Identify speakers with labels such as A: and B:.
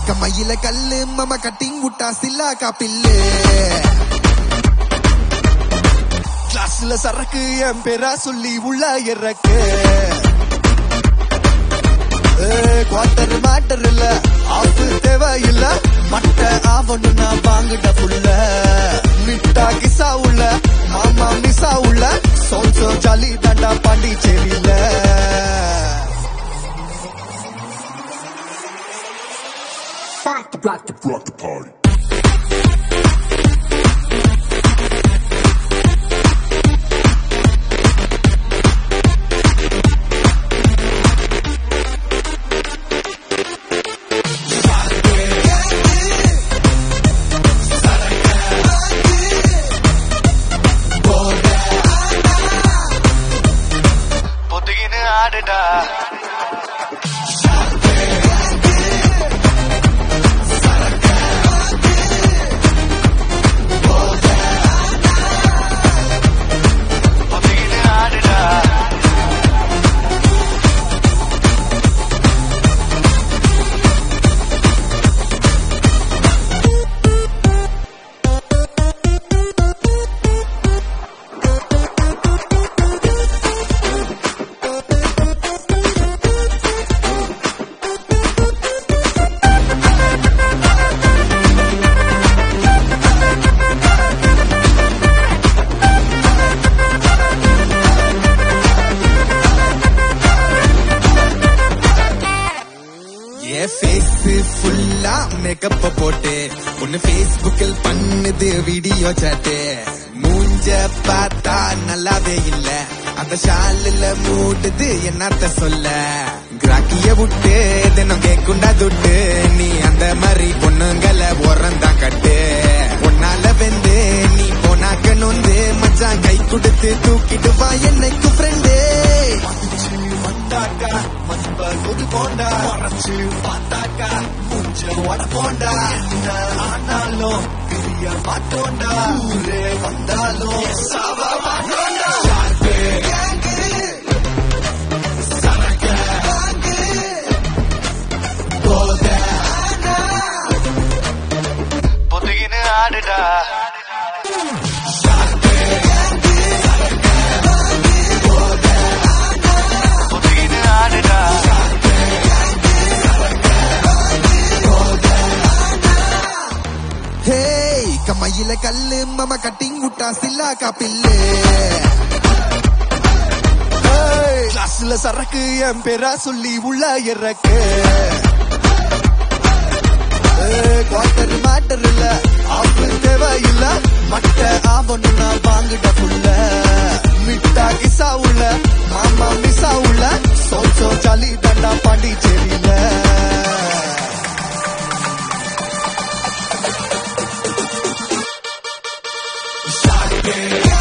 A: கம்மையில கல்லு மம கட்டிங் விட்டா சில்லா காப்பில்லு கிளாஸ்ல சரக்கு என் பேரா சொல்லி உள்ள இறக்கு குவார்டர் மேட்டர் இல்ல ஆப்பு தேவையில்ல மட்ட ஆவணும்னா வாங்கிட்ட புள்ள மிட்டா கிசா உள்ள மாமா மிசா உள்ள சோன்சோ ஜாலி தாண்டா பாண்டிச்சேரியில
B: Rock the party.
A: பொத்துக்கின்னு ஆடுடா பொத்துக்கின்னு ஆடுடா என் ஃபேஸ் ஃபுல்லா மேக்கப் போட்டு ஒன்னு ஃபேஸ்புக்கில் பண்ணுது வீடியோ சாட்டு மூஞ்ச பார்த்தா நல்லாவே இல்ல அந்த ஷாலில் மூடுது என்னத்த சொல்ல கிராக்கிய விட்டு தினம் கேக்குண்டா துட்டு நீ அந்த மாதிரி பொண்ணுங்களை உரந்தா கட்டு உன்னால வெந்து நீ போனாக்க நொந்து மச்சான் கை கொடுத்து தூக்கிட்டு வா என்னைக்கு ஃப்ரெண்டே வந்தாக்கா மதிப்ப கொடு போண்டா மறைச்சு பார்த்தாக்கா மூஞ்ச உட போண்டா என்ன ஆனாலும் பிரிய மாட்டோண்டா ஊரே வந்தாலும் சாவ மாட்டோண்டா ஷார்ப்பு, சரக்கு, போதை, பொத்துக்கின்னு ஆடுடா பொத்துக்கின்னு ஆடுடா ஹேய் கம்மையில கல்லு மம கட்டிங் விட்டா சில்லா காப்பில்லு கிளாஸ்ல சரக்கு என் பேரா சொல்லி உள்ள இறக்கு குவார்டர் மேட்டர் இல்ல ஆப்பு தேவையில்ல மட்ட ஆவணும்னா வாங்கிட்ட புள்ள மிட்டா கிசா உள்ள மாமா மிசா உள்ள சோச்சோ ஜாலி தண்டா பாண்டிச்சேரியில Shot it,